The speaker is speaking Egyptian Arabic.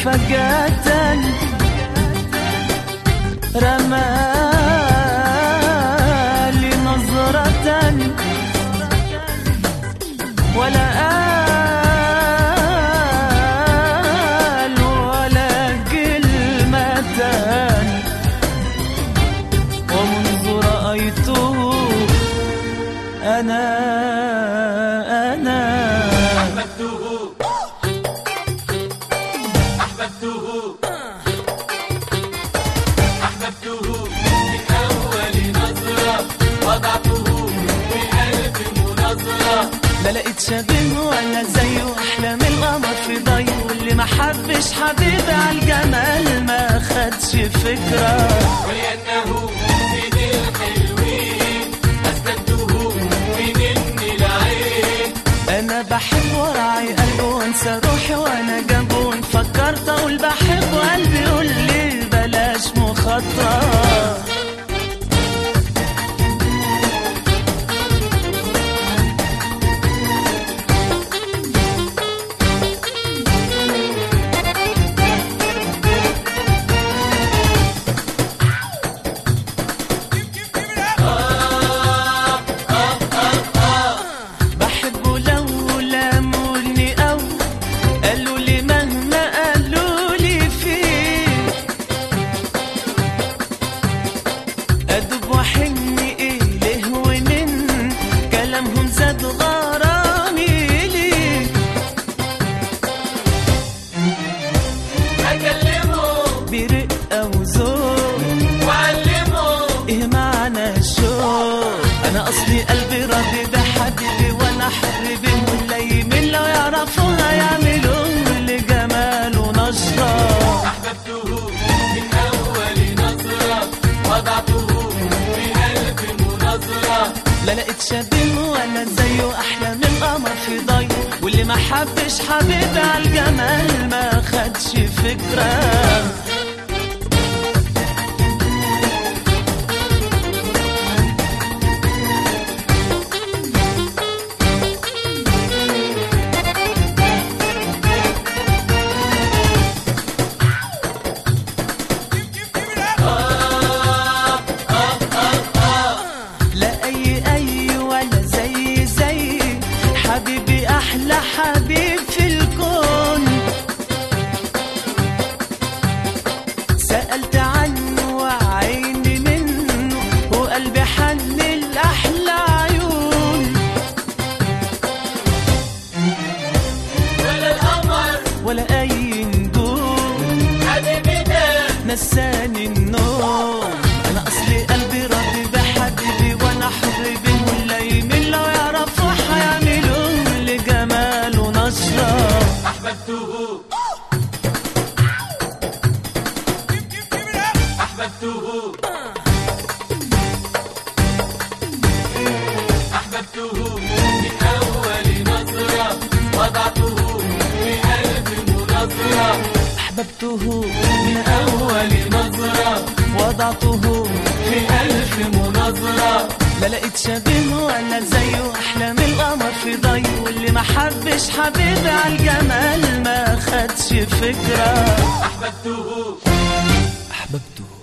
فجأة رمالي نظرة ولا قال ولا كلمة ومنذ رأيته أنا أنا لا لقيت شبيه ولا زيه احلى من القمر في ضيه واللي ما حبش حبيبي على الجمال ما خدش فكره ولأنه سيد الحلوين أسندته من إني العين انا بحب وراعي قلبه وانسى روحي وانا جنبه فكرت اقول بحب وقلبي يقول لي بلاش مخاطره بحبه لو لاموني او قالوا لي مهما قالوا لي فيه ادوب واحن اليه ونن كلامهم زاد غرامي ليه أكلمه برقه وذوق وأعلمه ايه معنى الشوق انا اصلي قلبي راضي بحبيبي وانا حبيبي ولا يمين لو يعرفوها يعملوا لجماله نشره أحببته من أول نظرة وضعته في ألف مناظرة لا لقيت شبيه ولا زيه احلى من القمر في ضي واللي ما حبش حبيبي على الجمال ما خدش فكره لا اي اي ولا زي زي حبيبي احلى حبيب في الكون سألت عنه وعيني منه وقلبي حن الأحلى عيون ولا القمر ولا أي نجوم حبيبي ده نساني النوم أنا أصلي قلبي راضي بحبيبي وأنا حبيبي ولا يمين لو يعرفوا هيعملوا لجماله نشرة أحببته أحببته أحببته من أول نظرة وضعته في ألف مناظرة أحببته من أول نظرة وضعته في ألف مناظرة لا لقيت شبيه ولا زيه احلى من القمر في ضي واللي ما حبش حبيبي على الجمال ما خدش فكره أحببته احببته